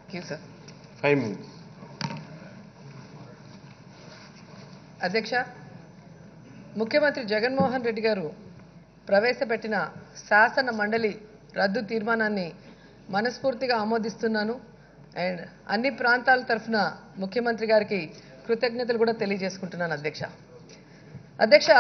you sir five minutes అధ్యక్ష ముఖ్యమంత్రి జగన్మోహన్ రెడ్డి గారు ప్రవేశపెట్టిన శాసన మండలి రద్దు తీర్మానాన్ని మనస్ఫూర్తిగా ఆమోదిస్తున్నాను అండ్ అన్ని ప్రాంతాల తరఫున ముఖ్యమంత్రి గారికి కృతజ్ఞతలు కూడా తెలియజేసుకుంటున్నాను అధ్యక్ష అధ్యక్ష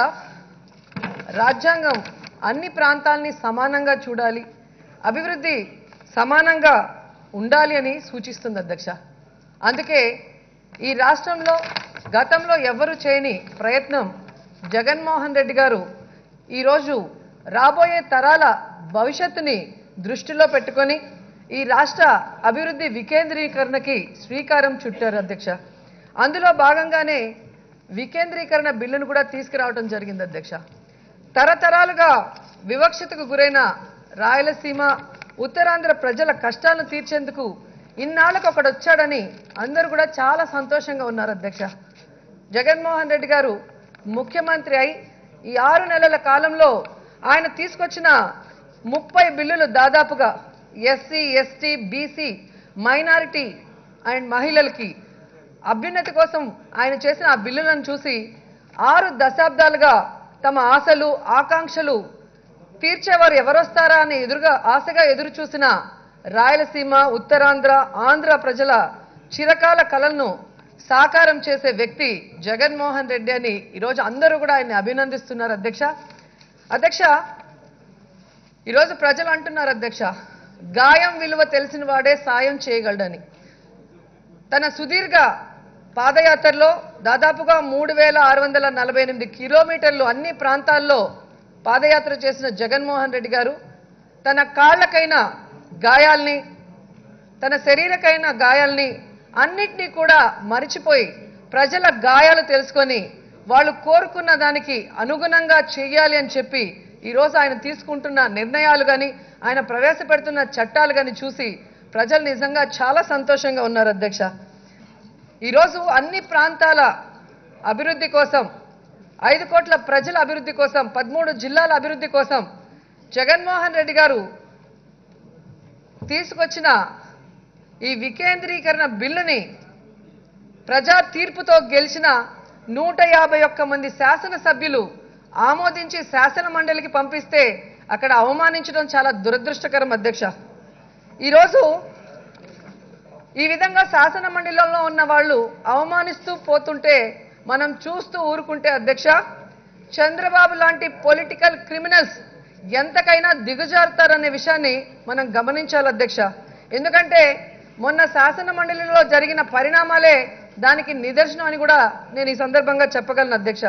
రాజ్యాంగం అన్ని ప్రాంతాల్ని సమానంగా చూడాలి అభివృద్ధి సమానంగా ఉండాలి అని సూచిస్తుంది అధ్యక్ష అందుకే ఈ రాష్ట్రంలో గతంలో ఎవరు చేయని ప్రయత్నం జగన్మోహన్ రెడ్డి గారు ఈరోజు రాబోయే తరాల భవిష్యత్తుని దృష్టిలో పెట్టుకొని ఈ రాష్ట్ర అభివృద్ధి వికేంద్రీకరణకి శ్రీకారం చుట్టారు అధ్యక్ష అందులో భాగంగానే వికేంద్రీకరణ బిల్లును కూడా తీసుకురావడం జరిగింది అధ్యక్ష తరతరాలుగా వివక్షతకు గురైన రాయలసీమ ఉత్తరాంధ్ర ప్రజల కష్టాలను తీర్చేందుకు ఇన్నాళ్ళకు ఒకడు వచ్చాడని అందరూ కూడా చాలా సంతోషంగా ఉన్నారు అధ్యక్ష జగన్మోహన్ రెడ్డి గారు ముఖ్యమంత్రి అయి ఈ ఆరు నెలల కాలంలో ఆయన తీసుకొచ్చిన ముప్పై బిల్లులు దాదాపుగా SC ST BC minority and మహిళలకి అభ్యున్నతి కోసం ఆయన చేసిన ఆ బిల్లులను చూసి ఆరు దశాబ్దాలుగా తమ ఆశలు ఆకాంక్షలు తీర్చేవారు ఎవరొస్తారా అని ఎదురుగా ఆశగా ఎదురు చూసిన రాయలసీమ ఉత్తరాంధ్ర ఆంధ్ర ప్రజల చిరకాల కలలను సాకారం చేసే వ్యక్తి జగన్మోహన్ రెడ్డి అని ఈరోజు అందరూ కూడా ఆయన్ని అభినందిస్తున్నారు అధ్యక్ష అధ్యక్ష ఈరోజు ప్రజలు అంటున్నారు అధ్యక్ష గాయం విలువ తెలిసిన వాడే సాయం చేయగలడని తన సుదీర్ఘ పాదయాత్రలో దాదాపుగా మూడు వేల ఆరు వందల నలభై ఎనిమిది కిలోమీటర్లు అన్ని ప్రాంతాల్లో పాదయాత్ర చేసిన జగన్మోహన్ రెడ్డి గారు తన కాళ్ళకైన గాయాల్ని తన శరీరకైన గాయాల్ని అన్నిటినీ కూడా మరిచిపోయి ప్రజల గాయాలు తెలుసుకొని వాళ్ళు కోరుకున్న దానికి అనుగుణంగా చేయాలి అని చెప్పి ఈరోజు ఆయన తీసుకుంటున్న నిర్ణయాలు కానీ ఆయన ప్రవేశపెడుతున్న చట్టాలు కానీ చూసి ప్రజలు నిజంగా చాలా సంతోషంగా ఉన్నారు అధ్యక్ష ఈరోజు అన్ని ప్రాంతాల అభివృద్ధి కోసం ఐదు కోట్ల ప్రజల అభివృద్ధి కోసం పదమూడు జిల్లాల అభివృద్ధి కోసం జగన్మోహన్ రెడ్డి గారు తీసుకొచ్చిన ఈ వికేంద్రీకరణ బిల్లుని ప్రజా తీర్పుతో గెలిచిన నూట యాభై ఒక్క మంది శాసనసభ్యులు ఆమోదించి శాసన మండలికి పంపిస్తే అక్కడ అవమానించడం చాలా దురదృష్టకరం అధ్యక్ష ఈరోజు ఈ విధంగా శాసన మండలిలో ఉన్న వాళ్ళు అవమానిస్తూ పోతుంటే మనం చూస్తూ ఊరుకుంటే అధ్యక్ష చంద్రబాబు లాంటి పొలిటికల్ క్రిమినల్స్ ఎంతకైనా దిగజారుతారనే విషయాన్ని మనం గమనించాలి అధ్యక్ష ఎందుకంటే మొన్న శాసన మండలిలో జరిగిన పరిణామాలే దానికి నిదర్శనం అని కూడా నేను ఈ సందర్భంగా చెప్పగలను అధ్యక్ష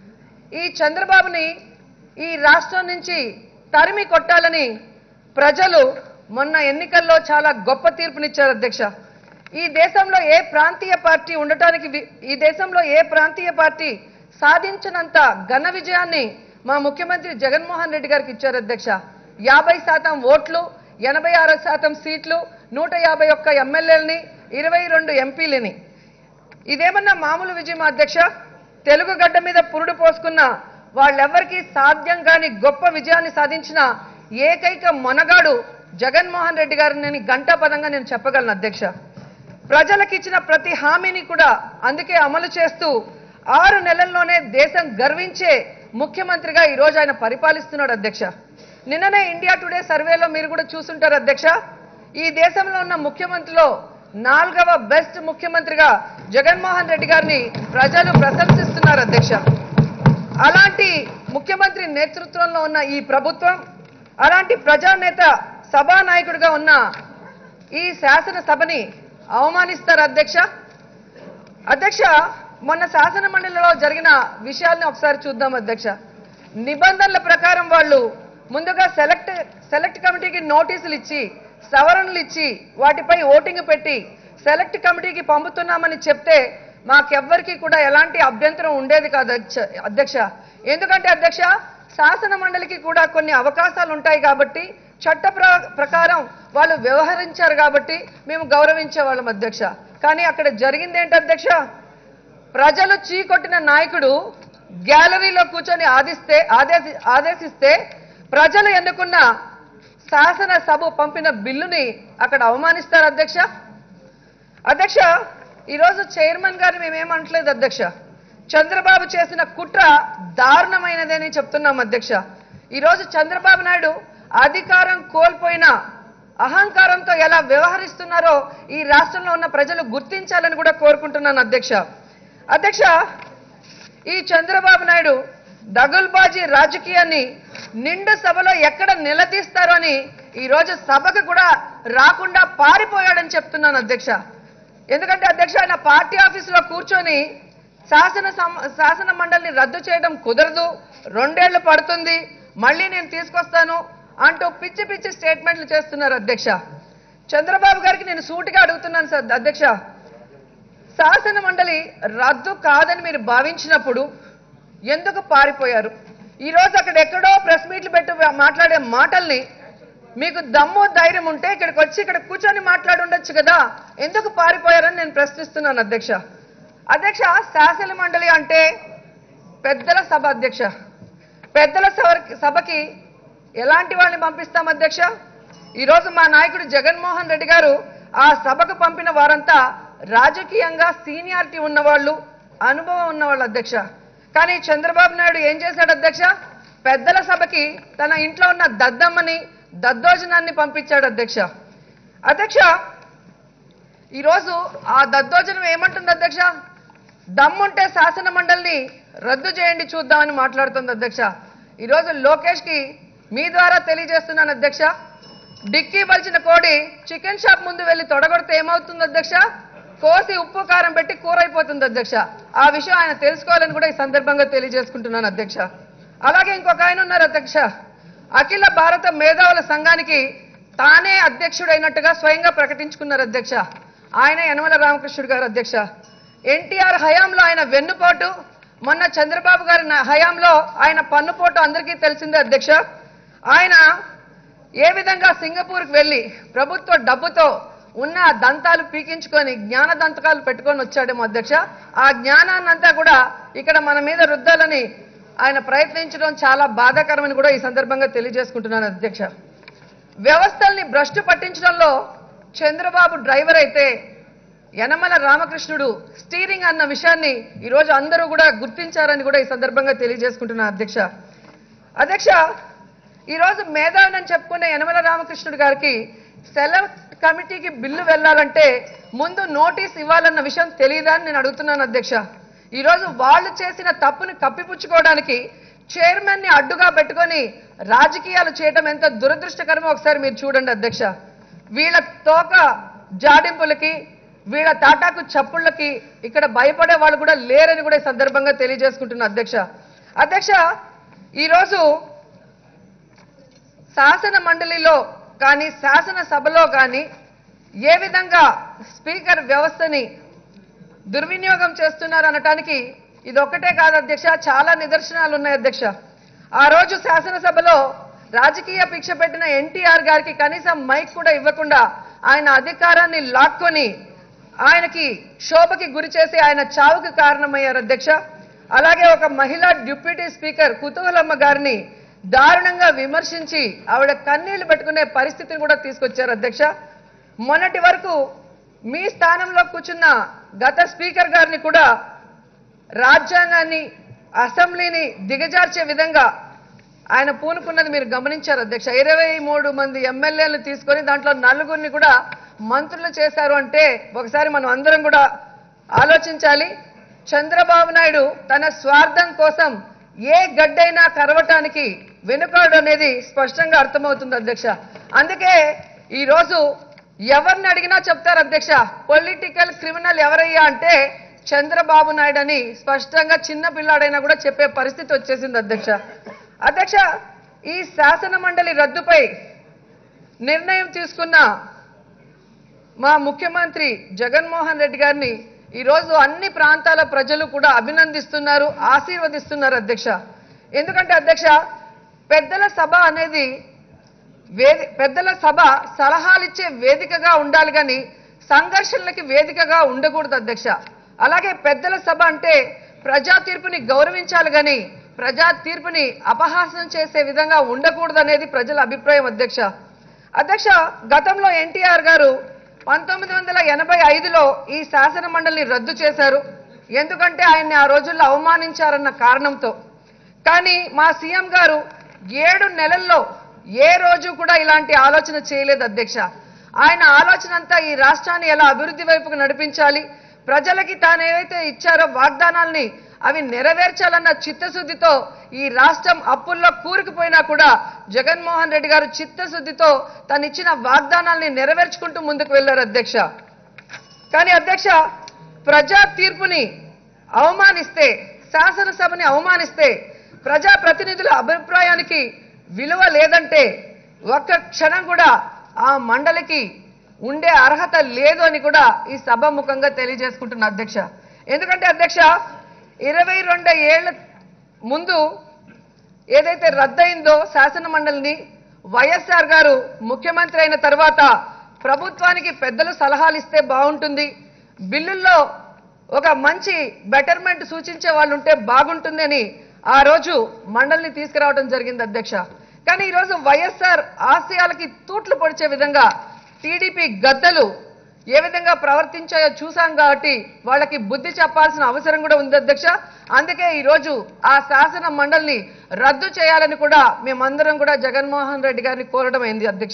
ఈ చంద్రబాబుని ఈ రాష్ట్రం నుంచి తరిమి కొట్టాలని ప్రజలు మొన్న ఎన్నికల్లో చాలా గొప్ప తీర్పునిచ్చారు అధ్యక్ష ఈ దేశంలో ఏ ప్రాంతీయ పార్టీ ఉండటానికి వి- ఈ దేశంలో ఏ ప్రాంతీయ పార్టీ సాధించినంత ఘన విజయాన్ని మా ముఖ్యమంత్రి జగన్మోహన్ రెడ్డి గారికి ఇచ్చారు అధ్యక్ష యాభై శాతం ఓట్లు ఎనభై ఆరు శాతం సీట్లు నూట యాభై ఒక్క ఎమ్మెల్యేలని ఇరవై రెండు ఎంపీలని ఇదేమన్నా మామూలు విజయం అధ్యక్ష తెలుగు గడ్డ మీద పురుడు పోసుకున్న వాళ్ళెవ్వరికీ సాధ్యం కాని గొప్ప విజయాన్ని సాధించిన ఏకైక మొనగాడు జగన్మోహన్ రెడ్డి గారిని నేను గంటాపదంగా నేను చెప్పగలను అధ్యక్ష ప్రజలకు ఇచ్చిన ప్రతి హామీని కూడా అందుకే అమలు చేస్తూ ఆరు నెలల్లోనే దేశం గర్వించే ముఖ్యమంత్రిగా ఈ రోజు ఆయన పరిపాలిస్తున్నాడు అధ్యక్ష నిన్ననే ఇండియా టుడే సర్వేలో మీరు కూడా చూసుంటారు అధ్యక్ష ఈ దేశంలో ఉన్న ముఖ్యమంత్రిలో నాలుగవ బెస్ట్ ముఖ్యమంత్రిగా జగన్మోహన్ రెడ్డి గారిని ప్రజలు ప్రశంసిస్తున్నారు అధ్యక్ష అలాంటి ముఖ్యమంత్రి నేతృత్వంలో ఉన్న ఈ ప్రభుత్వం అలాంటి ప్రజానేత సభానాయకుడిగా ఉన్న ఈ శాసనసభని అవమానిస్తారు అధ్యక్ష అధ్యక్ష మొన్న శాసన మండలిలో జరిగిన విషయాల్ని ఒకసారి చూద్దాం అధ్యక్ష నిబంధనల ప్రకారం వాళ్ళు ముందుగా సెలెక్ట్ సెలెక్ట్ కమిటీకి నోటీసులు ఇచ్చి సవరణలు ఇచ్చి వాటిపై ఓటింగ్ పెట్టి సెలెక్ట్ కమిటీకి పంపుతున్నామని చెప్తే మాకెవ్వరికి కూడా ఎలాంటి అభ్యంతరం ఉండేది కాదు అధ్యక్ష- అధ్యక్ష ఎందుకంటే అధ్యక్ష శాసన మండలికి కూడా కొన్ని అవకాశాలు ఉంటాయి కాబట్టి చట్ట ప్ర- ప్రకారం వాళ్ళు వ్యవహరించారు కాబట్టి మేము గౌరవించే వాళ్ళం అధ్యక్ష కానీ అక్కడ జరిగింది ఏంటి అధ్యక్ష ప్రజలు చీకొట్టిన నాయకుడు గ్యాలరీలో కూర్చొని ఆదిస్తే ఆదేశి ఆదేశిస్తే ప్రజలు ఎన్నుకున్న శాసనసభ పంపిన బిల్లుని అక్కడ అవమానిస్తారు అధ్యక్ష అధ్యక్ష ఈరోజు చైర్మన్ గారిని మేమేమంటలేదు అధ్యక్ష చంద్రబాబు చేసిన కుట్ర దారుణమైనదని చెప్తున్నాం అధ్యక్ష ఈరోజు చంద్రబాబు నాయుడు అధికారం కోల్పోయిన అహంకారంతో ఎలా వ్యవహరిస్తున్నారో ఈ రాష్ట్రంలో ఉన్న ప్రజలు గుర్తించాలని కూడా కోరుకుంటున్నాను అధ్యక్ష అధ్యక్ష ఈ చంద్రబాబు నాయుడు దగుల్బాజీ రాజకీయాన్ని నిండు సభలో ఎక్కడ నిలదీస్తారో అని ఈరోజు సభకు కూడా రాకుండా పారిపోయాడని చెప్తున్నాను అధ్యక్ష ఎందుకంటే అధ్యక్ష ఆయన పార్టీ ఆఫీసులో కూర్చొని శాసన సమ- శాసన మండలిని రద్దు చేయడం కుదరదు రెండేళ్లు పడుతుంది మళ్ళీ నేను తీసుకొస్తాను అంటూ పిచ్చి పిచ్చి స్టేట్మెంట్లు చేస్తున్నారు అధ్యక్ష చంద్రబాబు గారికి నేను సూటిగా అడుగుతున్నాను సార్ అధ్యక్ష శాసన మండలి రద్దు కాదని మీరు భావించినప్పుడు ఎందుకు పారిపోయారు ఈరోజు అక్కడ ఎక్కడో ప్రెస్ మీట్లు పెట్టి మాట్లాడే మాటల్ని మీకు దమ్ము ధైర్యం ఉంటే ఇక్కడికి వచ్చి ఇక్కడ కూర్చొని మాట్లాడి ఉండొచ్చు కదా ఎందుకు పారిపోయారని నేను ప్రశ్నిస్తున్నాను అధ్యక్ష అధ్యక్ష శాసన మండలి అంటే పెద్దల సభ అధ్యక్ష పెద్దల సభ- సభకి ఎలాంటి వాళ్ళని పంపిస్తాం అధ్యక్ష ఈరోజు మా నాయకుడు జగన్మోహన్ రెడ్డి గారు ఆ సభకు పంపిన వారంతా రాజకీయంగా సీనియారిటీ ఉన్నవాళ్ళు అనుభవం ఉన్నవాళ్ళు అధ్యక్ష కానీ చంద్రబాబు నాయుడు ఏం చేశాడు అధ్యక్ష పెద్దల సభకి తన ఇంట్లో ఉన్న దద్దమ్మని దద్దోజనాన్ని పంపించాడు అధ్యక్ష అధ్యక్ష ఈరోజు ఆ దద్దోజనం ఏమంటుంది అధ్యక్ష దమ్ముంటే శాసన మండలిని రద్దు చేయండి చూద్దామని మాట్లాడుతుంది అధ్యక్ష ఈరోజు లోకేష్ కి మీ ద్వారా తెలియజేస్తున్నాను అధ్యక్ష డిక్కీ బలిచిన కోడి చికెన్ షాప్ ముందు వెళ్ళి తొడగొడితే ఏమవుతుంది అధ్యక్ష కోసి ఉప్పు కారం పెట్టి కూర అయిపోతుంది అధ్యక్ష ఆ విషయం ఆయన తెలుసుకోవాలని కూడా ఈ సందర్భంగా తెలియజేసుకుంటున్నాను అధ్యక్ష అలాగే ఇంకొక ఆయన ఉన్నారు అధ్యక్ష అఖిల భారత మేధావుల సంఘానికి తానే అధ్యక్షుడైనట్టుగా స్వయంగా ప్రకటించుకున్నారు అధ్యక్ష ఆయన యనమల రామకృష్ణుడు గారు అధ్యక్ష ఎన్టీఆర్ హయాంలో ఆయన వెన్నుపోటు మొన్న చంద్రబాబు గారి నా- హయాంలో ఆయన పన్నుపోటు అందరికీ తెలిసిందే అధ్యక్ష ఆయన ఏ విధంగా సింగపూర్కి వెళ్ళి ప్రభుత్వ డబ్బుతో ఉన్న ఆ దంతాలు పీకించుకొని జ్ఞాన దంతకాలు పెట్టుకొని వచ్చాడేమో అధ్యక్ష ఆ జ్ఞానాన్నంతా కూడా ఇక్కడ మన మీద రుద్దాలని ఆయన ప్రయత్నించడం చాలా బాధాకరమని కూడా ఈ సందర్భంగా తెలియజేసుకుంటున్నాను అధ్యక్ష వ్యవస్థల్ని భ్రష్టు పట్టించడంలో చంద్రబాబు డ్రైవర్ అయితే యనమల రామకృష్ణుడు స్టీరింగ్ అన్న విషయాన్ని ఈరోజు అందరూ కూడా గుర్తించారని కూడా ఈ సందర్భంగా తెలియజేసుకుంటున్నా అధ్యక్ష అధ్యక్ష ఈరోజు మేధావిని చెప్పుకునే యనమల రామకృష్ణుడు గారికి సెలెక్ట్ కమిటీకి బిల్లు వెళ్ళాలంటే ముందు నోటీస్ ఇవ్వాలన్న విషయం తెలియదా అని నేను అడుగుతున్నాను అధ్యక్ష ఈరోజు వాళ్ళు చేసిన తప్పుని కప్పిపుచ్చుకోవడానికి చైర్మన్ ని అడ్డుగా పెట్టుకొని రాజకీయాలు చేయటం ఎంత దురదృష్టకరమో ఒకసారి మీరు చూడండి అధ్యక్ష వీళ్ళ తోక జాడింపులకి వీళ్ళ తాటాకు చప్పుళ్ళకి ఇక్కడ భయపడే వాళ్ళు కూడా లేరని కూడా ఈ సందర్భంగా తెలియజేసుకుంటున్నా అధ్యక్ష అధ్యక్ష ఈరోజు శాసన మండలిలో కానీ శాసన సభలో కానీ ఏ విధంగా స్పీకర్ వ్యవస్థని దుర్వినియోగం చేస్తున్నారు అనటానికి ఇది ఒక్కటే కాదు అధ్యక్ష చాలా నిదర్శనాలు ఉన్నాయి అధ్యక్ష ఆ రోజు శాసనసభలో రాజకీయ భిక్ష పెట్టిన ఎన్టీఆర్ గారికి కనీసం మైక్ కూడా ఇవ్వకుండా ఆయన అధికారాన్ని లాక్కొని ఆయనకి శోభకి గురి చేసి ఆయన చావుకి కారణమయ్యారు అధ్యక్ష అలాగే ఒక మహిళా డిప్యూటీ స్పీకర్ కుతూహలమ్మ గారిని దారుణంగా విమర్శించి ఆవిడ కన్నీళ్లు పెట్టుకునే పరిస్థితిని కూడా తీసుకొచ్చారు అధ్యక్ష మొన్నటి వరకు మీ స్థానంలో కూర్చున్న గత స్పీకర్ గారిని కూడా రాజ్యాంగాన్ని అసెంబ్లీని దిగజార్చే విధంగా ఆయన పూనుకున్నది మీరు గమనించారు అధ్యక్ష ఇరవై మూడు మంది ఎమ్మెల్యేలు తీసుకొని దాంట్లో నలుగురిని కూడా మంత్రులు చేశారు అంటే ఒకసారి మనం అందరం కూడా ఆలోచించాలి చంద్రబాబు నాయుడు తన స్వార్థం కోసం ఏ గడ్డైనా కరవటానికి వెనుకాడు అనేది స్పష్టంగా అర్థమవుతుంది అధ్యక్ష అందుకే ఈ రోజు ఎవరిని అడిగినా చెప్తారు అధ్యక్ష పొలిటికల్ క్రిమినల్ ఎవరయ్యా అంటే చంద్రబాబు నాయుడు అని స్పష్టంగా చిన్న పిల్లాడైనా కూడా చెప్పే పరిస్థితి వచ్చేసింది అధ్యక్ష అధ్యక్ష ఈ శాసన మండలి రద్దుపై నిర్ణయం తీసుకున్న మా ముఖ్యమంత్రి జగన్మోహన్ రెడ్డి గారిని ఈరోజు అన్ని ప్రాంతాల ప్రజలు కూడా అభినందిస్తున్నారు ఆశీర్వదిస్తున్నారు అధ్యక్ష ఎందుకంటే అధ్యక్ష పెద్దల సభ అనేది వేది పెద్దల సభ సలహాలిచ్చే వేదికగా ఉండాలి కానీ సంఘర్షణలకి వేదికగా ఉండకూడదు అధ్యక్ష అలాగే పెద్దల సభ అంటే ప్రజా తీర్పుని గౌరవించాలి కానీ ప్రజా తీర్పుని అపహాస్యం చేసే విధంగా ఉండకూడదు అనేది ప్రజల అభిప్రాయం అధ్యక్ష అధ్యక్ష గతంలో ఎన్టీఆర్ గారు పంతొమ్మిది వందల ఎనభై ఐదులో ఈ శాసన మండలిని రద్దు చేశారు ఎందుకంటే ఆయన్ని ఆ రోజుల్లో అవమానించారన్న కారణంతో కానీ మా సీఎం గారు ఏడు నెలల్లో ఏ రోజు కూడా ఇలాంటి ఆలోచన చేయలేదు అధ్యక్ష ఆయన ఆలోచన అంతా ఈ రాష్ట్రాన్ని ఎలా అభివృద్ధి వైపుకు నడిపించాలి ప్రజలకి తాను ఏవైతే ఇచ్చారో వాగ్దానాల్ని అవి నెరవేర్చాలన్న చిత్తశుద్ధితో ఈ రాష్ట్రం అప్పుల్లో కూరుకుపోయినా కూడా జగన్మోహన్ రెడ్డి గారు చిత్తశుద్ధితో తను ఇచ్చిన వాగ్దానాల్ని నెరవేర్చుకుంటూ ముందుకు వెళ్లారు అధ్యక్ష కానీ అధ్యక్ష ప్రజా తీర్పుని అవమానిస్తే శాసనసభని అవమానిస్తే ప్రజా ప్రతినిధుల అభిప్రాయానికి విలువ లేదంటే ఒక్క క్షణం కూడా ఆ మండలికి ఉండే అర్హత లేదు అని కూడా ఈ సభ ముఖంగా తెలియజేసుకుంటున్న అధ్యక్ష ఎందుకంటే అధ్యక్ష ఇరవై రెండు ఏళ్ల ముందు ఏదైతే రద్దయిందో శాసన మండలిని వైఎస్ఆర్ గారు ముఖ్యమంత్రి అయిన తర్వాత ప్రభుత్వానికి పెద్దలు సలహాలు ఇస్తే బాగుంటుంది బిల్లుల్లో ఒక మంచి బెటర్మెంట్ సూచించే వాళ్ళు ఉంటే బాగుంటుంది అని ఆ రోజు మండలిని తీసుకురావడం జరిగింది అధ్యక్ష కానీ ఈరోజు వైఎస్ఆర్ ఆశయాలకి తూట్లు పొడిచే విధంగా టీడీపీ గద్దలు ఏ విధంగా ప్రవర్తించాయో చూసాం కాబట్టి వాళ్ళకి బుద్ధి చెప్పాల్సిన అవసరం కూడా ఉంది అధ్యక్ష అందుకే ఈ రోజు ఆ శాసన మండలిని రద్దు చేయాలని కూడా మేమందరం కూడా జగన్మోహన్ రెడ్డి గారిని కోరడం అయింది అధ్యక్ష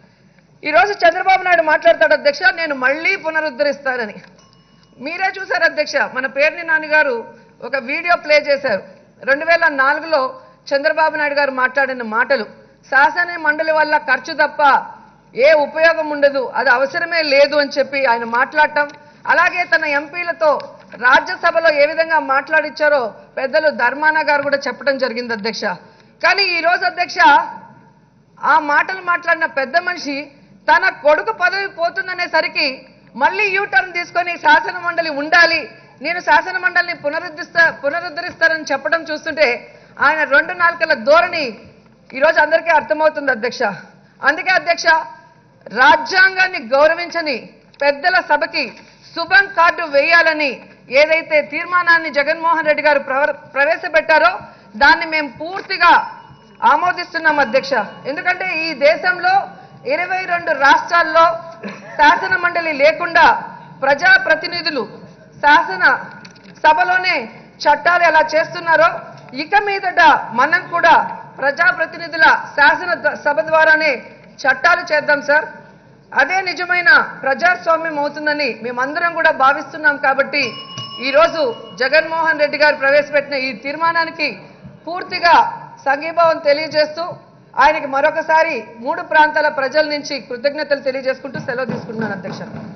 ఈ రోజు చంద్రబాబు నాయుడు మాట్లాడతాడు అధ్యక్ష నేను మళ్ళీ పునరుద్ధరిస్తానని మీరే చూశారు అధ్యక్ష మన పేర్ని నాని గారు ఒక వీడియో ప్లే చేశారు రెండు వేల నాలుగులో చంద్రబాబు నాయుడు గారు మాట్లాడిన మాటలు శాసన మండలి వల్ల ఖర్చు తప్ప ఏ ఉపయోగం ఉండదు అది అవసరమే లేదు అని చెప్పి ఆయన మాట్లాడటం అలాగే తన ఎంపీలతో రాజ్యసభలో ఏ విధంగా మాట్లాడిచ్చారో పెద్దలు ధర్మాన గారు కూడా చెప్పడం జరిగింది అధ్యక్ష కానీ ఈ రోజు అధ్యక్ష ఆ మాటలు మాట్లాడిన పెద్ద మనిషి తన కొడుకు పదవి పోతుందనేసరికి మళ్ళీ యూటర్న్ తీసుకొని శాసన మండలి ఉండాలి నేను శాసన మండలిని పునరుద్ధరిస్తా పునరుద్ధరిస్తానని చెప్పడం చూస్తుంటే ఆయన రెండు నాలుకల ధోరణి ఈరోజు అందరికీ అర్థమవుతుంది అధ్యక్ష అందుకే అధ్యక్ష రాజ్యాంగాన్ని గౌరవించని పెద్దల సభకి శుభం కార్డు వేయాలని ఏదైతే తీర్మానాన్ని జగన్మోహన్ రెడ్డి గారు ప్రవ- ప్రవేశపెట్టారో దాన్ని మేము పూర్తిగా ఆమోదిస్తున్నాం అధ్యక్ష ఎందుకంటే ఈ దేశంలో ఇరవై రెండు రాష్ట్రాల్లో శాసన మండలి లేకుండా ప్రజా ప్రతినిధులు శాసన సభలోనే చట్టాలు ఎలా చేస్తున్నారో ఇక మీదట మనం కూడా ప్రజా ప్రతినిధుల శాసన ద- సభ ద్వారానే చట్టాలు చేద్దాం సార్ అదే నిజమైన ప్రజాస్వామ్యం అవుతుందని మేమందరం కూడా భావిస్తున్నాం కాబట్టి ఈరోజు జగన్మోహన్ రెడ్డి గారు ప్రవేశపెట్టిన ఈ తీర్మానానికి పూర్తిగా సంఘీభావం తెలియజేస్తూ ఆయనకి మరొకసారి మూడు ప్రాంతాల ప్రజల నుంచి కృతజ్ఞతలు తెలియజేసుకుంటూ సెలవు తీసుకుంటున్నాను అధ్యక్ష